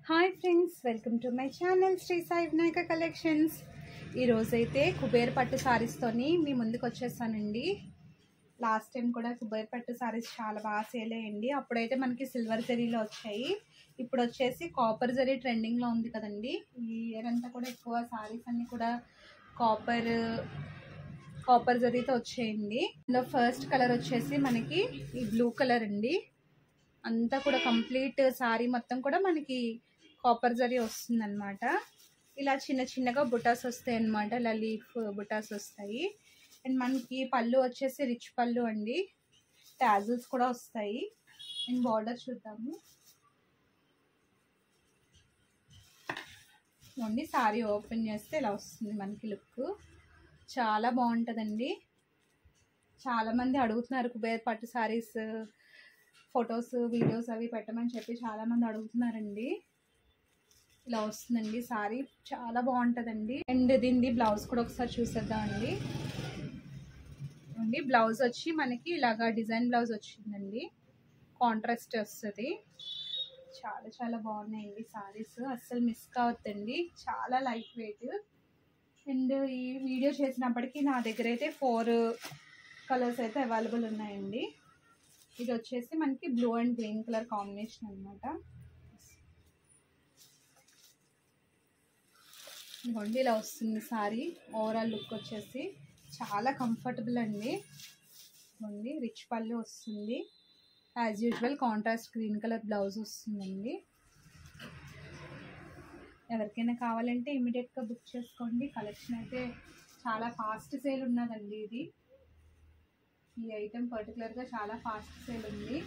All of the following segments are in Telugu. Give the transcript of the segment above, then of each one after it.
hi friends welcome to my channel Shri Sai Vinayaka collections ఈరోజైతే కుబేర్ పట్టు సారీస్తోని మీ ముందుకు వచ్చేసానండి లాస్ట్ టైం కూడా కుబేర్ పట్టు సారీస్ చాలా బాగా సేల్ అయ్యండి అప్పుడైతే మనకి సిల్వర్ జరీలో వచ్చాయి ఇప్పుడు వచ్చేసి కాపర్ జరీ ట్రెండింగ్లో ఉంది కదండి ఈ ఇయర్ అంతా కూడా ఎక్కువ సారీస్ అన్నీ కూడా కాపర్ కాపర్ జరీతో వచ్చేయండి ఇందులో ఫస్ట్ కలర్ వచ్చేసి మనకి ఈ బ్లూ కలర్ అండి అంతా కూడా కంప్లీట్ సారీ మొత్తం కూడా మనకి కాపర్ జరీ వస్తుంది అనమాట ఇలా చిన్న చిన్నగా బుటాస్ వస్తాయి అనమాట ఇలా లీఫ్ బుటాస్ వస్తాయి అండ్ మనకి పళ్ళు వచ్చేసి రిచ్ పళ్ళు అండి టాజిల్స్ కూడా వస్తాయి అండ్ బార్డర్ చూద్దాము ఓన్లీ సారీ ఓపెన్ చేస్తే ఇలా వస్తుంది మనకి లుక్ చాలా బాగుంటుందండి చాలామంది అడుగుతున్నారు కుబేర్ పట్టు సారీస్ ఫొటోస్ వీడియోస్ అవి పెట్టమని చెప్పి చాలామంది అడుగుతున్నారండి ఇలా వస్తుందండి సారీ చాలా బాగుంటుందండి అండ్ దీనిది బ్లౌజ్ కూడా ఒకసారి చూసేద్దామండి అండి బ్లౌజ్ వచ్చి మనకి ఇలాగా డిజైన్ బ్లౌజ్ వచ్చిందండి కాంట్రాస్ట్ వస్తుంది చాలా చాలా బాగున్నాయండి సారీస్ అస్సలు మిస్ కావద్దండి చాలా లైట్ వెయిట్ అండ్ ఈ వీడియో చేసినప్పటికీ నా దగ్గర అయితే ఫోర్ కలర్స్ అయితే అవైలబుల్ ఉన్నాయండి ఇది వచ్చేసి మనకి blue and green colour combination అనమాట ఇదిగోండి ఇలా వస్తుంది సారీ ఓవరాల్ లుక్ వచ్చేసి చాలా కంఫర్టబుల్ అండి ఇదిగోండి రిచ్ పళ్ళు వస్తుంది as usual contrast green colour blouse వస్తుందండి ఎవరికైనా కావాలంటే ఇమీడియట్గా బుక్ చేసుకోండి కలెక్షన్ అయితే చాలా ఫాస్ట్ సేల్ ఉన్నదండి ఇది ఈ ఐటెం పర్టికులర్గా చాలా ఫాస్ట్ సేల్ ఉంది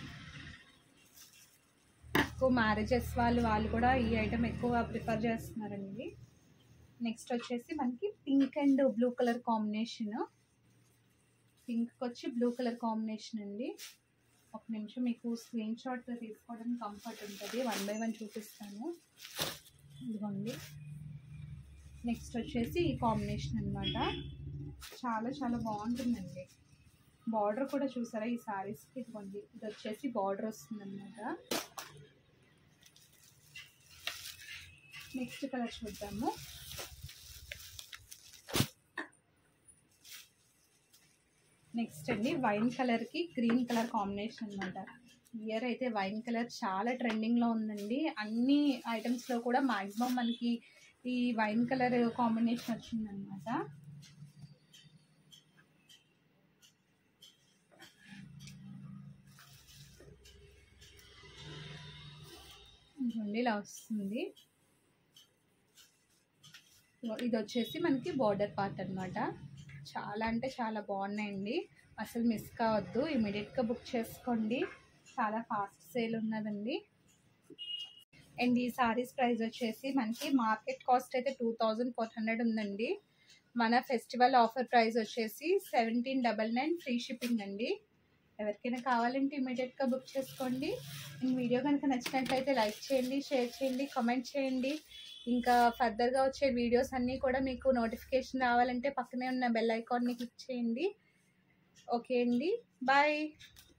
ఎక్కువ మ్యారేజెస్ వాళ్ళు వాళ్ళు కూడా ఈ ఐటెం ఎక్కువ ప్రిఫర్ చేస్తున్నారండి నెక్స్ట్ వచ్చేసి మనకి pink and blue colour combination pink వచ్చి బ్లూ కలర్ కాంబినేషన్ అండి ఒక నిమిషం మీకు స్క్రీన్ షాట్ తీసుకోవడానికి కంఫర్ట్ ఉంటుంది వన్ బై వన్ చూపిస్తాను ఇదిగోండి నెక్స్ట్ వచ్చేసి ఈ కాంబినేషన్ అనమాట చాలా చాలా బాగుంటుందండి బార్డర్ కూడా చూసారా ఈ సారీస్కి ఇదిగోండి ఇది వచ్చేసి బార్డర్ వస్తుంది అనమాట నెక్స్ట్ కలర్ చూద్దాము నెక్స్ట్ అండి వైన్ కలర్కి గ్రీన్ కలర్ కాంబినేషన్ అనమాట ఇయర్ అయితే వైన్ కలర్ చాలా ట్రెండింగ్లో ఉందండి అన్ని ఐటమ్స్లో కూడా మ్యాక్సిమం మనకి ఈ వైన్ కలర్ కాంబినేషన్ వచ్చిందనమాట ఇదిగోండి ఇలా వస్తుంది ఇది వచ్చేసి మనకి బార్డర్ పార్ట్ అనమాట చాలా అంటే చాలా బాగున్నాయండి అసలు మిస్ కావద్దు ఇమీడియట్గా బుక్ చేసుకోండి చాలా ఫాస్ట్ సేల్ ఉన్నదండి అండ్ ఈ సారీస్ ప్రైస్ వచ్చేసి మనకి మార్కెట్ కాస్ట్ అయితే టూ థౌజండ్ ఫోర్ హండ్రెడ్ ఉందండి మన ఫెస్టివల్ ఆఫర్ ప్రైస్ వచ్చేసి seventeen double nine free shipping అండి ఎవరికైనా కావాలంటే ఇమీడియట్గా బుక్ చేసుకోండి ఈ వీడియో కనుక నచ్చినట్లయితే లైక్ చేయండి షేర్ చేయండి కామెంట్ చేయండి ఇంకా ఫర్దర్గా వచ్చే వీడియోస్ అన్నీ కూడా మీకు నోటిఫికేషన్ రావాలంటే పక్కనే ఉన్న బెల్ ఐకాన్ని క్లిక్ చేయండి ఓకే అండి బాయ్